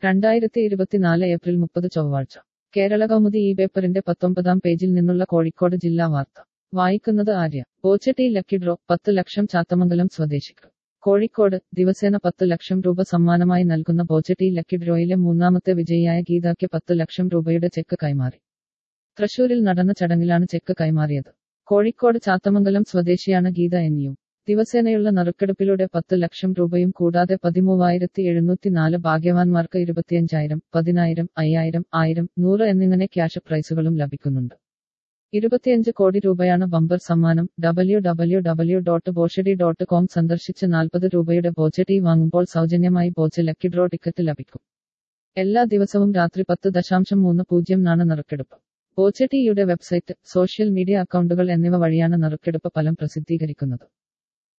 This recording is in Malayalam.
രണ്ടായിരത്തി ഇരുപത്തിനാല് ഏപ്രിൽ മുപ്പത് ചൊവ്വാഴ്ച കേരള കൗമുദി ഈ പേപ്പറിന്റെ പത്തൊമ്പതാം പേജിൽ നിന്നുള്ള കോഴിക്കോട് ജില്ലാ വാർത്ത വായിക്കുന്നത് ആര്യ ബോച്ചട്ടി ലക്കി ഡ്രോ പത്ത് ലക്ഷം ചാത്തമംഗലം സ്വദേശിക്ക് കോഴിക്കോട് ദിവസേന പത്ത് ലക്ഷം രൂപ സമ്മാനമായി നൽകുന്ന ബോച്ചട്ടി ലക്കി ഡ്രോയിലെ മൂന്നാമത്തെ വിജയിയായ ഗീതയ്ക്ക് പത്ത് ലക്ഷം രൂപയുടെ ചെക്ക് കൈമാറി തൃശൂരിൽ നടന്ന ചടങ്ങിലാണ് ചെക്ക് കൈമാറിയത് കോഴിക്കോട് ചാത്തമംഗലം സ്വദേശിയാണ് ഗീത എൻ യു ദിവസേനയുള്ള നറുക്കെടുപ്പിലൂടെ പത്ത് ലക്ഷം രൂപയും കൂടാതെ പതിമൂവായിരത്തി എഴുന്നൂറ്റി നാല് ഭാഗ്യവാന്മാർക്ക് ഇരുപത്തിയഞ്ചായിരം പതിനായിരം അയ്യായിരം ആയിരം നൂറ് എന്നിങ്ങനെ ക്യാഷ് പ്രൈസുകളും ലഭിക്കുന്നുണ്ട് ഇരുപത്തിയഞ്ച് കോടി രൂപയാണ് ബമ്പർ സമ്മാനം ഡബ്ല്യു ഡബ്ല്യു ഡബ്ല്യു ഡോട്ട് ബോഷഡി ഡോട്ട് കോം സന്ദർശിച്ച് നാൽപ്പത് രൂപയുടെ ബോച്ചടി വാങ്ങുമ്പോൾ സൗജന്യമായി ബോച്ച് ലക്കി ഡ്രോ ടിക്കറ്റ് ലഭിക്കും എല്ലാ ദിവസവും രാത്രി പത്ത് ദശാംശം മൂന്ന് പൂജ്യം നാണ് നറുക്കെടുപ്പ് ബോച്ചടിയുടെ വെബ്സൈറ്റ് സോഷ്യൽ മീഡിയ അക്കൗണ്ടുകൾ എന്നിവ വഴിയാണ് നറുക്കെടുപ്പ് ഫലം പ്രസിദ്ധീകരിക്കുന്നത്